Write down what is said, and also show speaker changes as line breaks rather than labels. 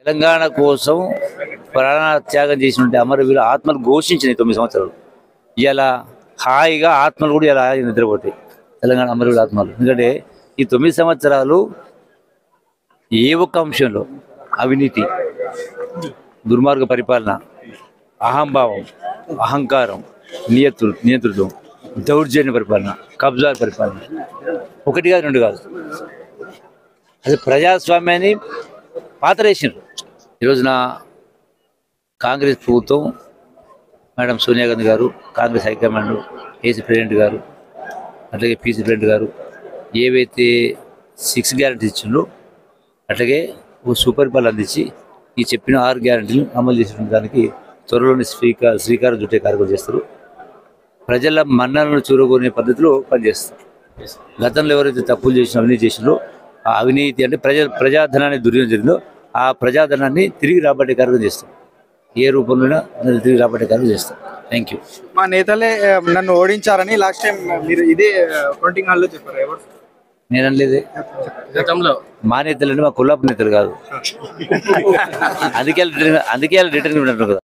తెలంగాణ కోసం ప్రాణ త్యాగం చేసినటువంటి అమరవీరుల ఆత్మలు ఘోషించినాయి తొమ్మిది సంవత్సరాలు ఇలా హాయిగా ఆత్మలు కూడా ఇలా హాయిగా నిద్రపోతాయి తెలంగాణ అమరవీరుల ఆత్మలు ఎందుకంటే ఈ తొమ్మిది సంవత్సరాలు ఏ ఒక్క అంశంలో అవినీతి దుర్మార్గ పరిపాలన అహంభావం అహంకారం నియతృ నియంతృత్వం దౌర్జన్య పరిపాలన కబ్జా పరిపాలన ఒకటి కాదు రెండు కాదు అది ప్రజాస్వామ్యాన్ని పాతరేసిండ్రు ఈ రోజున కాంగ్రెస్ ప్రభుత్వం మేడం సోనియా గాంధీ గారు కాంగ్రెస్ హైకమాండ్ ఏసీ ప్రెసిడెంట్ గారు అట్లాగే పీసీ ప్రెసిడెంట్ గారు ఏవైతే సిక్స్ గ్యారంటీస్ ఇచ్చిండ్రో అట్లాగే ఓ సుపరిపాలన అందించి ఈ చెప్పిన ఆరు గ్యారంటీలు అమలు చేసిన దానికి త్వరలోనే శ్రీకార శ్రీకారం చుట్టే కార్యక్రమం చేస్తారు ప్రజల మన్నలను చూరగొనే పద్ధతిలో పనిచేస్తారు గతంలో ఎవరైతే తప్పులు చేసిన అవినీతి చేసినో ఆ అవినీతి అంటే ప్రజా ప్రజాధనాన్ని దుర్వినియోగం జరిగిందో ఆ ప్రజాధనాన్ని తిరిగి రాబట్టే కార్యక్రమం చేస్తాం ఏ రూపంలోనైనా దాన్ని తిరిగి రాబట్టే కార్యక్రమం చేస్తాం థ్యాంక్ యూ
మా నేతలే ఆ, నన్ను ఓడించారని లాస్ట్ టైం మీరు ఇదే కౌంటింగ్ హాల్లో చెప్పారు ఎవరు
నేను అనలేదే
గతంలో
మా నేతలు అంటే మా కులాపు నేతలు కాదు అందుకే వాళ్ళు రిటర్న్ అందుకే వాళ్ళు రిటర్న్ ఉంటారు కదా